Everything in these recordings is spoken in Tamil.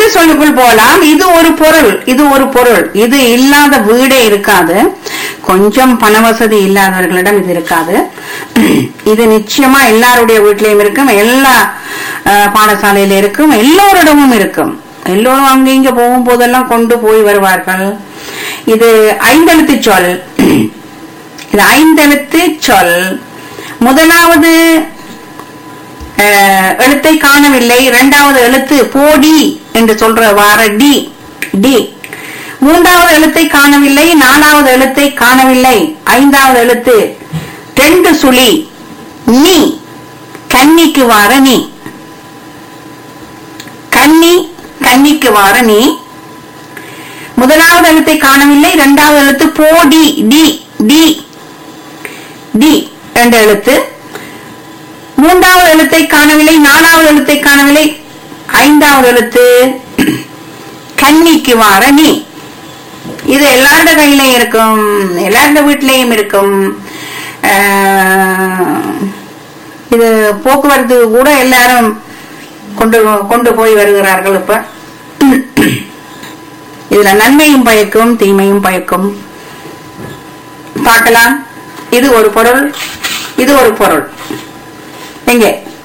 சொல்லுக்குள் போலாம் இது ஒரு பொருள் இது ஒரு பொருள் இது இல்லாத வீடே இருக்காது கொஞ்சம் பண வசதி இல்லாதவர்களிடம் இது இருக்காது இது நிச்சயமா எல்லாருடைய வீட்லயும் இருக்கும் எல்லா அஹ், பாடசாலையில இருக்கும் எல்லோரிடமும் இருக்கும் எல்லோரும் அங்க இங்க போகும் போதெல்லாம் கொண்டு போய் வருவார்கள் இது ஐந்தெழுத்து சொல் இது ஐந்தெழுத்து சொல் முதலாவது அஹ், எழுத்தை காணவில்லை இரண்டாவது எழுத்து போடி என்று சொல்ற வார டி டி மூன்றாவது எழுத்தை காணவில்லை நாலாவது எழுத்தை காணவில்லை ஐந்தாவது எழுத்து ரெண்டு சுழி நீ கன்னிக்கு வார நீ கன்னி கன்னிக்கு வார நீ முதலாவது எழுத்தை காணவில்லை இரண்டாவது எழுத்து போடி டி டி டி என்ற எழுத்து மூன்றாவது எழுத்தை காணவில்லை நாலாவது எழுத்தை காணவில்லை ஐந்தாவது எழுத்து கன்னிக்கு வார நீ இது எல்லாரோட கையிலையும் இருக்கும் எல்லாரோட வீட்லயும் இருக்கும் ஆஹ், இது போக்குவரத்து கூட எல்லாரும் கொண்டு கொண்டு போய் வருகிறார்கள் இப்ப இதுல நன்மையும் பயக்கும் தீமையும் பயக்கும் பார்க்கலாம் இது ஒரு பொருள் இது ஒரு பொருள் எங்க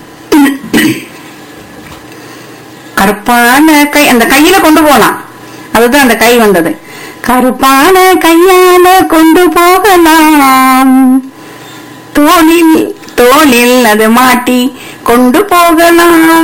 கருப்பான கை அந்த கையில கொண்டு போலாம் அதுதான் அந்த கை வந்தது கருப்பான கையால கொண்டு போகலாம் தோளில் தோளில் அது மாட்டி கொண்டு போகலாம்